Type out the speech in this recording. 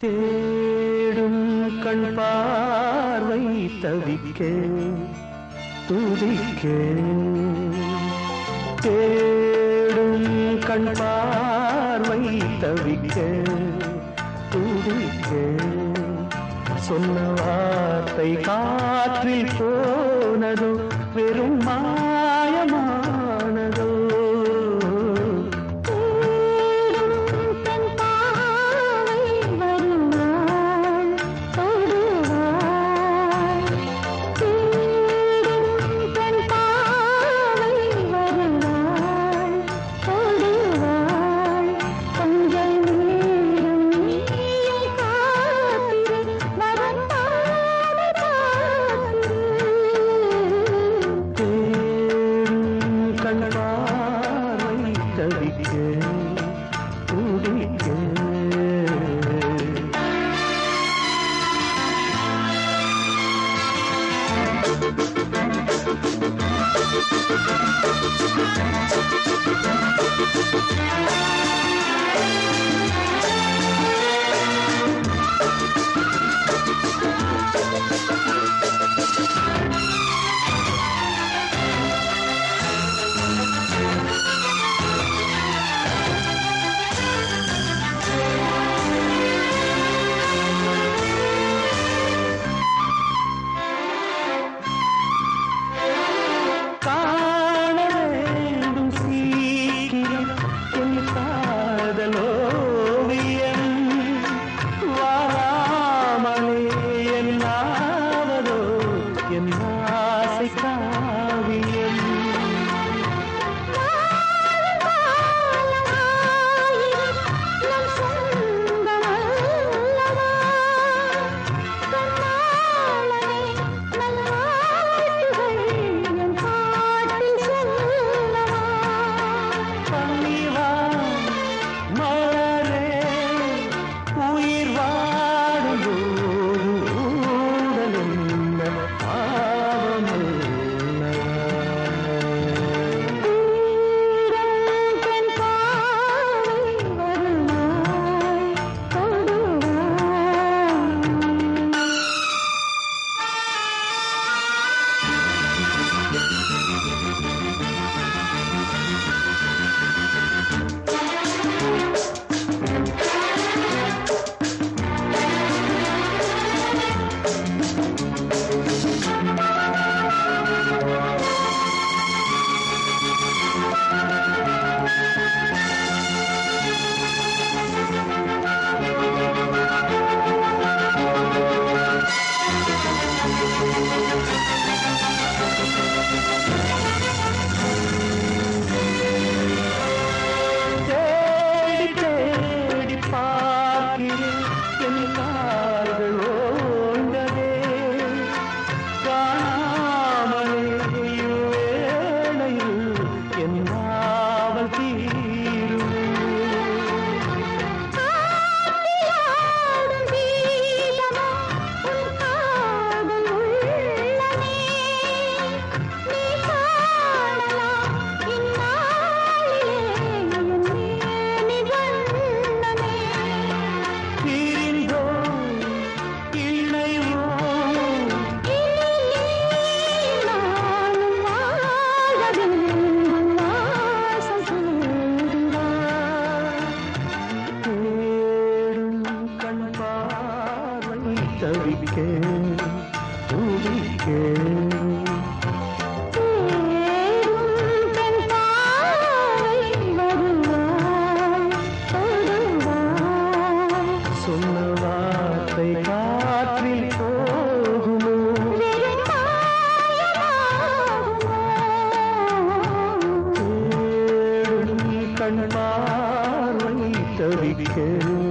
தேடும் கண் பார்வை தவிக்க துடிக்க தேடும் கண் பார்வை தவிக்க துடிக்க சொன்ன வார்த்தை காற்றில் போனதோ வெறும் மாயமானதோ தன் பாவை வருவாள் தொடுவாள் தேடும் தன் பாவை வருவாள் தொடுவாள் கொஞ்சம் நேரம் நீயும் காத்திரு வரத்தான காத்திரு தேடும் கண் பார்வை தவிக்க துடிக்க காண வேண்டும் சீக்கிரம் என் காதலோவியம் வாராமலே என் ஆவதோ என் ஆசை காவியம் பணிவா மலரே உயிர் வாடும்போது ஊடல் என்ன பாவமல்லவா? தேடி தேடி பார்க்கிறேன் என் கால்கள் ஓய்ந்ததே காணாமலே இவ்வேளையில் என் நாவல் தீருமே பிரிந்தோம் இணைவோம் தேடும் கண் பார்வை தவிக்க துடிக்க சொன்ன வார்த்தை காற்றில் போகுமோ தேடும் கண் பார்வை தவிக்க